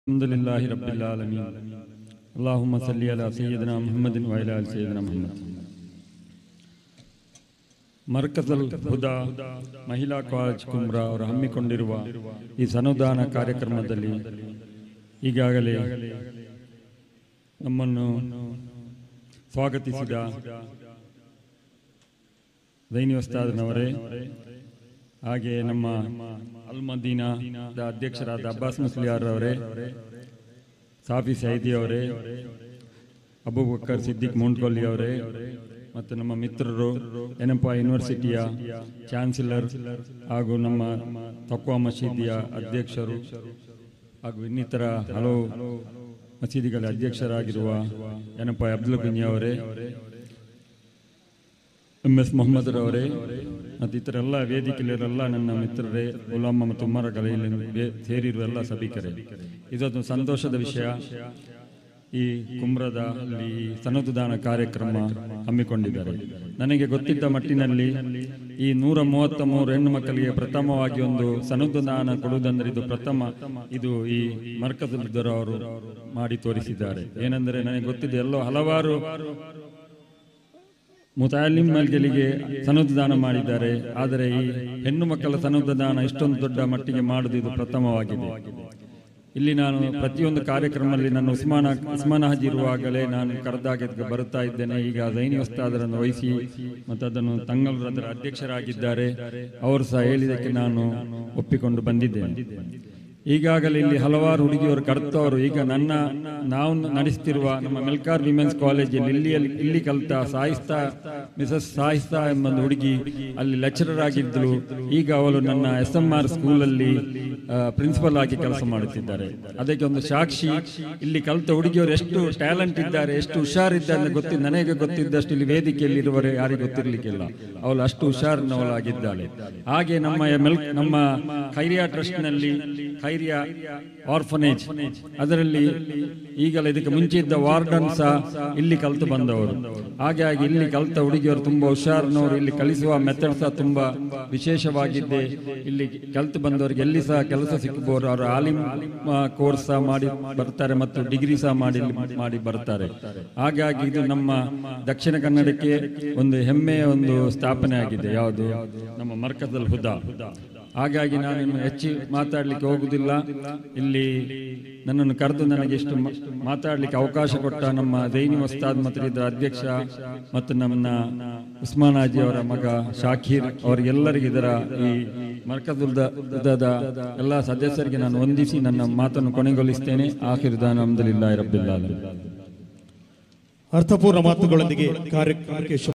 الحمد لله رب العالمين اللهم صل على سيدنا محمد وعلى ال سيدنا محمد ಮರ್ಕಜಲ್ ಹುದಾ ಮಹಿಳಾ ಕಾಲೇಜ್ ಕುಮ್ರಾ ಅವರು ಹಮ್ಮಿಕೊಂಡಿರುವ ಈ ಸನುದಾನ ಕಾರ್ಯಕ್ರಮದಲ್ಲಿ ಈಗಾಗಲೇ ನಮ್ಮನ್ನು ಸ್ವಾಗತಿಸಿದ ದೈನಿ ವಸ್ತಾದನವರೇ ಹಾಗೆ ನಮ್ಮ ಅಲ್ಮದೀನಾದ ಅಧ್ಯಕ್ಷರಾದ ಅಬ್ಬಾಸ್ ಮುಸ್ಲಿಯಾರ್ ಅವರೇ ಸಾಫಿ ಸೈದಿ ಅವರೇ ಅಬೂಬಕ್ಕರ್ ಸಿದ್ದಿಕ್ ಮುಂಡ್ಕೊಲ್ಲಿ ಅವರೇ ಮತ್ತು ನಮ್ಮ ಮಿತ್ರರು ಎನಪ ಯೂನಿವರ್ಸಿಟಿಯ ಚಾನ್ಸಲರ್ ಹಾಗೂ ನಮ್ಮ ತಕ್ವಾ ಮಸೀದಿಯ ಅಧ್ಯಕ್ಷರು ಹಾಗೂ ಇನ್ನಿತರ ಹಲವು ಮಸೀದಿಗಳ ಅಧ್ಯಕ್ಷರಾಗಿರುವ ಎನಪ ಅಬ್ದುಲ್ ಗುಂಜಿ ಅವರೇ ಎಂ ಎಸ್ ಮೊಹಮ್ಮದ್ ರವರೇ ಮತ್ತು ಇತರ ಎಲ್ಲ ವೇದಿಕೆಯಲ್ಲಿರಲ್ಲ ನನ್ನ ಮಿತ್ರರೇ ಉಲಾಮ ಮತ್ತು ಉಮ್ಮರ ಕಲೆಯಲ್ಲಿ ಬೇ- ಸೇರಿರುವ ಎಲ್ಲ ಸಭಿಕರೇ ಇದೊಂದು ಸಂತೋಷದ ವಿಷಯ ಈ ಕುಮ್ರದ ಈ ಸನದುದಾನ ಕಾರ್ಯಕ್ರಮ ಹಮ್ಮಿಕೊಂಡಿದ್ದಾರೆ ನನಗೆ ಗೊತ್ತಿದ್ದ ಮಟ್ಟಿನಲ್ಲಿ ಈ ನೂರ ಮೂವತ್ತ ಮೂರು ಹೆಣ್ಣು ಮಕ್ಕಳಿಗೆ ಪ್ರಥಮವಾಗಿ ಒಂದು ಸನದುದಾನ ಕೊಡುವುದಂದ್ರೆ ಇದು ಪ್ರಥಮ ಇದು ಈ ಮರ್ಕಜುದ್ದರವರು ಮಾಡಿ ತೋರಿಸಿದ್ದಾರೆ ಏನೆಂದರೆ ನನಗೆ ಗೊತ್ತಿದೆ ಎಲ್ಲೋ ಹಲವಾರು ಮುತಾಲಿಮ್ಗಳಿಗೆ ಸನದ ದಾನ ಮಾಡಿದ್ದಾರೆ ಆದರೆ ಈ ಹೆಣ್ಣು ಮಕ್ಕಳ ಸನದ ದಾನ ಇಷ್ಟೊಂದು ದೊಡ್ಡ ಮಟ್ಟಿಗೆ ಮಾಡುವುದು ಇದು ಪ್ರಥಮವಾಗಿದೆ ಇಲ್ಲಿ ನಾನು ಪ್ರತಿಯೊಂದು ಕಾರ್ಯಕ್ರಮದಲ್ಲಿ ನನ್ನ ಉಸ್ಮಾನ ಉಸ್ಮಾನ ಹಾಜಿ ಇರುವಾಗಲೇ ನಾನು ಕರೆದಾಗ ಬರುತ್ತಾ ಇದ್ದೇನೆ ಈಗ ಜೈನಿ ಉಸ್ತಾದರನ್ನು ವಹಿಸಿ ಮತ್ತು ಅದನ್ನು ತಂಗಲ್ ಅದರ ಅಧ್ಯಕ್ಷರಾಗಿದ್ದಾರೆ ಅವರು ಸಹ ಹೇಳಿದ್ದಕ್ಕೆ ನಾನು ಒಪ್ಪಿಕೊಂಡು ಬಂದಿದ್ದೇನೆ ಈಗಾಗಲೇ ಇಲ್ಲಿ ಹಲವಾರು ಹುಡುಗಿಯರು ಕರ್ತವರು ಈಗ ನನ್ನ ನಾವು ನಡೆಸ್ತಿರುವ ನಮ್ಮ ಮೆಲ್ಕಾರ್ ವಿಮೆನ್ಸ್ ಕಾಲೇಜಲ್ಲಿ ಇಲ್ಲಿಯಲ್ಲಿ ಇಲ್ಲಿ ಕಲಿತ ಸಾಯಿಸ್ತಾ ಮಿಸಸ್ ಸಾಯಿಸ್ತಾ ಎಂಬ ಒಂದು ಹುಡುಗಿ ಅಲ್ಲಿ ಲೆಕ್ಚರರ್ ಆಗಿದ್ದಳು ಈಗ ಅವಳು ನನ್ನ ಎಸ್ ಎಂ ಆರ್ ಸ್ಕೂಲಲ್ಲಿ ಪ್ರಿನ್ಸಿಪಲ್ ಆಗಿ ಕೆಲಸ ಮಾಡುತ್ತಿದ್ದಾರೆ ಅದಕ್ಕೆ ಒಂದು ಸಾಕ್ಷಿ ಇಲ್ಲಿ ಕಲಿತ ಹುಡುಗಿಯರು ಎಷ್ಟು ಟ್ಯಾಲೆಂಟ್ ಇದ್ದಾರೆ ಎಷ್ಟು ಹುಷಾರಿದ್ದಾರೆ ಅಂತ ಗೊತ್ತಿದ್ದು ನನಗೆ ಗೊತ್ತಿದ್ದಷ್ಟು ಇಲ್ಲಿ ವೇದಿಕೆಯಲ್ಲಿ ಇರುವರೆ ಯಾರಿಗೂ ಗೊತ್ತಿರಲಿಕ್ಕಿಲ್ಲ ಅವಳು ಅಷ್ಟು ಹುಷಾರಿನವಳಾಗಿದ್ದಾಳೆ ಹಾಗೆ ನಮ್ಮ ಮೆಲ್ ನಮ್ಮ ಖೈರಿಯಾ ಟ್ರಸ್ಟ್ನಲ್ಲಿ ಖೈರಿಯಾ ಆರ್ಫನೇಜ್ ಅದರಲ್ಲಿ ಈಗಲೇ ಇದಕ್ಕೆ ಮುಂಚೆ ಇದ್ದ ವಾರ್ಡನ್ ಸಹ ಇಲ್ಲಿ ಕಲಿತು ಬಂದವರು ಹಾಗೆ ಹಾಗೆ ಇಲ್ಲಿ ಕಲಿತ ಹುಡುಗಿಯರು ತುಂಬಾ ಹುಷಾರಿನವರು ಇಲ್ಲಿ ಕಲಿಸುವ ಮೆಥಡ್ ಸಹ ತುಂಬಾ ವಿಶೇಷವಾಗಿದ್ದೆ ಇಲ್ಲಿ ಕಲಿತು ಬಂದವರಿಗೆ ಎಲ್ಲಿ ಸಹ ಕೆಲಸ ಸಿಕ್ಕಬಹುದು ಅವರು ಆಲಿಮ್ ಕೋರ್ಸ್ ಸಹ ಮಾಡಿ ಬರ್ತಾರೆ ಮತ್ತು ಡಿಗ್ರಿ ಸಹ ಮಾಡಿ ಮಾಡಿ ಬರ್ತಾರೆ ಹಾಗಾಗಿ ಇದು ನಮ್ಮ ದಕ್ಷಿಣ ಕನ್ನಡಕ್ಕೆ ಒಂದು ಹೆಮ್ಮೆಯ ಒಂದು ಸ್ಥಾಪನೆ ಆಗಿದೆ ಯಾವುದು ನಮ್ಮ ಮರ್ಕಜಲ್ ಹುದಾ ಹಾಗಾಗಿ ನಾನು ಇನ್ನು ಹೆಚ್ಚು ಮಾತಾಡಲಿಕ್ಕೆ ಹೋಗುದಿಲ್ಲ ಇಲ್ಲಿ ನನ್ನನ್ನು ಕರೆದು ನನಗೆ ಎಷ್ಟು ಮ- ಮಾತಾಡ್ಲಿಕ್ಕೆ ಅವಕಾಶ ಕೊಟ್ಟ ನಮ್ಮ ದೈನಿ ವಸ್ತಾದ್ ಮತ್ತು ಇದರ ಅಧ್ಯಕ್ಷ ಮತ್ತು ನನ್ನ ಉಸ್ಮಾನ್ ಹಾಜಿ ಅವರ ಮಗ ಶಾಕೀರ್ ಅವರಿಗೆಲ್ಲರಿಗೆ ಇದರ ಈ ಮರ್ಕಜುಲ್ದ ಎಲ್ಲ ಸದಸ್ಯರಿಗೆ ನಾನು ವಂದಿಸಿ ನನ್ನ ಮಾತನ್ನು ಕೊನೆಗೊಳಿಸ್ತೇನೆ ಆಖಿರ್ದಾನ ಅಹಮದುಲಿಲ್ಲಾಹಿ ರಬ್ಬಿಲ್ ಆಲಮೀನ್ ಅರ್ಥಪೂರ್ಣ ಮಾತುಗಳೊಂದಿಗೆ ಕಾರ್ಯಕ್ರಮಕ್ಕೆ ಶುಭ